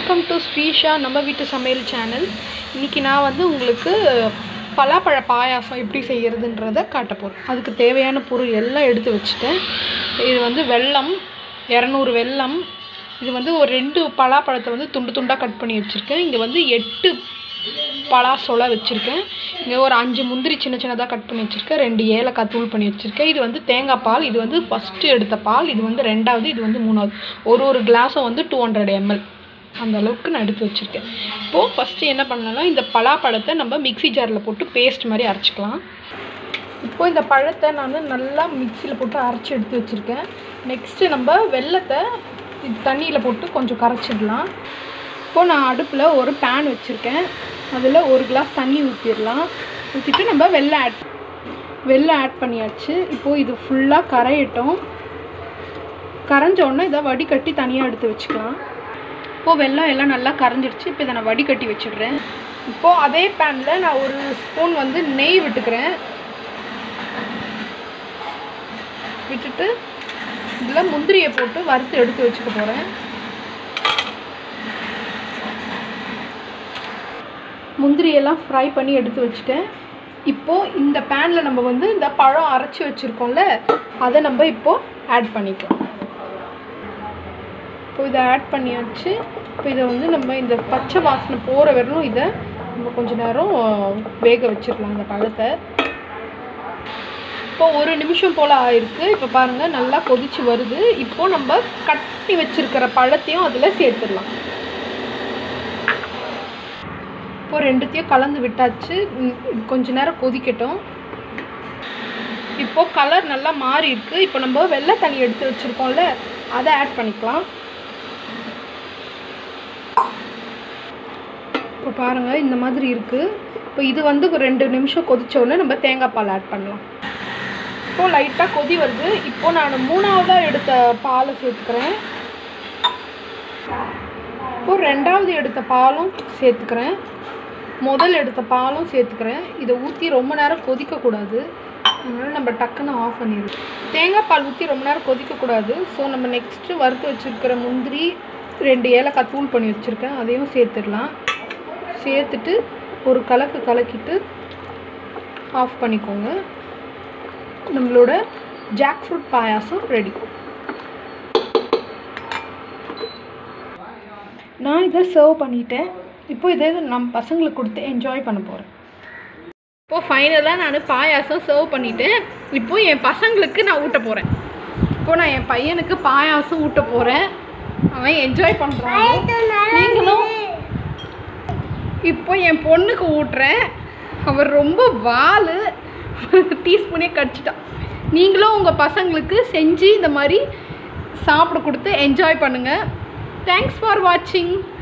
welcome to Srisha நம்ம வீட்டு சமையல் சேனல் இன்றைக்கி நான் வந்து உங்களுக்கு பலாப்பழ பாயாசம் எப்படி செய்கிறதுன்றத காட்ட போகிறேன் அதுக்கு தேவையான பொருள் எல்லாம் எடுத்து வச்சுட்டேன் இது வந்து வெல்லம் இரநூறு வெல்லம் இது வந்து ஒரு ரெண்டு பலாப்பழத்தை வந்து துண்டு துண்டாக கட் பண்ணி வச்சுருக்கேன் இங்கே வந்து எட்டு பலாசொலை வச்சுருக்கேன் இங்கே ஒரு அஞ்சு முந்திரி சின்ன சின்னதாக கட் பண்ணி வச்சுருக்கேன் ரெண்டு ஏலக்காய் தூள் பண்ணி வச்சுருக்கேன் இது வந்து தேங்காய் பால் இது வந்து ஃபஸ்ட்டு எடுத்த பால் இது வந்து ரெண்டாவது இது வந்து மூணாவது ஒரு ஒரு கிளாஸும் வந்து டூ ஹண்ட்ரட் எம்எல் அந்த அளவுக்கு நான் எடுத்து வச்சுருக்கேன் இப்போது ஃபஸ்ட்டு என்ன பண்ணலாம்னா இந்த பலாப்பழத்தை நம்ம மிக்ஸி ஜாரில் போட்டு பேஸ்ட் மாதிரி அரைச்சிக்கலாம் இப்போ இந்த பழத்தை நான் நல்லா மிக்சியில் போட்டு அரைச்சி எடுத்து வச்சுருக்கேன் நெக்ஸ்ட்டு நம்ம வெல்லத்தை இது தண்ணியில் போட்டு கொஞ்சம் கரைச்சிடலாம் இப்போது நான் அடுப்பில் ஒரு பேன் வச்சுருக்கேன் அதில் ஒரு கிளாஸ் தண்ணி ஊற்றிடலாம் ஊற்றிட்டு நம்ம வெள்ளம் ஆட் வெள்ளம் ஆட் பண்ணியாச்சு இப்போது இது ஃபுல்லாக கரையட்டும் கரைஞ்ச உடனே இதை வடிகட்டி தனியாக எடுத்து வச்சுக்கலாம் இப்போது வெள்ளம் எல்லாம் நல்லா கரைஞ்சிருச்சு இப்போ இதை நான் வடிகட்டி வச்சிடுறேன் இப்போது அதே பேனில் நான் ஒரு ஸ்பூன் வந்து நெய் விட்டுக்கிறேன் விட்டுட்டு இதில் முந்திரியை போட்டு வறுத்து எடுத்து வச்சுக்க போகிறேன் முந்திரியெல்லாம் ஃப்ரை பண்ணி எடுத்து வச்சுட்டேன் இப்போது இந்த பேனில் நம்ம வந்து இந்த பழம் அரைச்சி வச்சுருக்கோம்ல அதை நம்ம இப்போது ஆட் பண்ணிக்கலாம் இப்போ இதை ஆட் பண்ணியாச்சு இப்போ இதை வந்து நம்ம இந்த பச்சை வாசனை போகிற வரலும் இதை நம்ம கொஞ்ச நேரம் வேக வச்சிடலாம் இந்த பழத்தை இப்போ ஒரு நிமிஷம் போல் ஆயிருக்கு இப்போ பாருங்கள் நல்லா கொதிச்சு வருது இப்போது நம்ம கட் பண்ணி வச்சுருக்கிற பழத்தையும் அதில் சேர்த்துடலாம் இப்போ ரெண்டுத்தையும் கலந்து விட்டாச்சு ம், இது கொஞ்ச நேரம் கொதிக்கட்டும் இப்போ கலர் நல்லா மாறி இருக்கு இப்போ நம்ம வெள்ளை தண்ணி எடுத்து வச்சுருக்கோம்ல அதை ஆட் பண்ணிக்கலாம் இப்போ பாருங்கள் இந்த மாதிரி இருக்குது இப்போ இது வந்து ஒரு ரெண்டு நிமிஷம் கொதிச்ச உடனே நம்ம தேங்காய் பால் ஆட் பண்ணலாம் இப்போ லைட்டாக கொதி வருது இப்போ நான் மூணாவதாக எடுத்த பாலை சேர்த்துக்கிறேன் இப்போ ரெண்டாவது எடுத்த பாலும் சேர்த்துக்கிறேன் முதல் எடுத்த பாலும் சேர்த்துக்கிறேன் இதை ஊற்றி ரொம்ப நேரம் கொதிக்கக்கூடாது அதனால் நம்ம டக்குன்னு ஆஃப் பண்ணிடுவோம் தேங்காய் பால் ஊற்றி ரொம்ப நேரம் கொதிக்கக்கூடாது ஸோ நம்ம நெக்ஸ்ட்டு வறுத்து வச்சுருக்கிற முந்திரி ரெண்டு ஏலக்காய் தூள் பண்ணி வச்சுருக்கேன் அதையும் சேர்த்துடலாம் சேர்த்துட்டு ஒரு கலக்கு கலக்கிட்டு ஆஃப் பண்ணிக்கோங்க நம்மளோட ஜாக் ஃப்ரூட் பாயாசம் ரெடி நான் இதை சர்வ் பண்ணிட்டேன் இப்போ இதை நம்ம பசங்களுக்கு கொடுத்து என்ஜாய் பண்ண போகிறேன் இப்போ ஃபைனலாக நான் பாயாசம் சர்வ் பண்ணிட்டேன் இப்போ என் பசங்களுக்கு நான் ஊட்ட போகிறேன் இப்போ நான் என் பையனுக்கு பாயாசம் ஊட்ட போகிறேன் அவன் என்ஜாய் பண்ணுறான் நீங்களும் இப்போ என் பொண்ணுக்கு ஊட்டுறேன் அவர் ரொம்ப வால் டீஸ்பூனே கடிச்சிட்டான் நீங்களும் உங்கள் பசங்களுக்கு செஞ்சு இந்த மாதிரி சாப்பிட கொடுத்து என்ஜாய் பண்ணுங்கள் தேங்க்ஸ் ஃபார் வாட்சிங்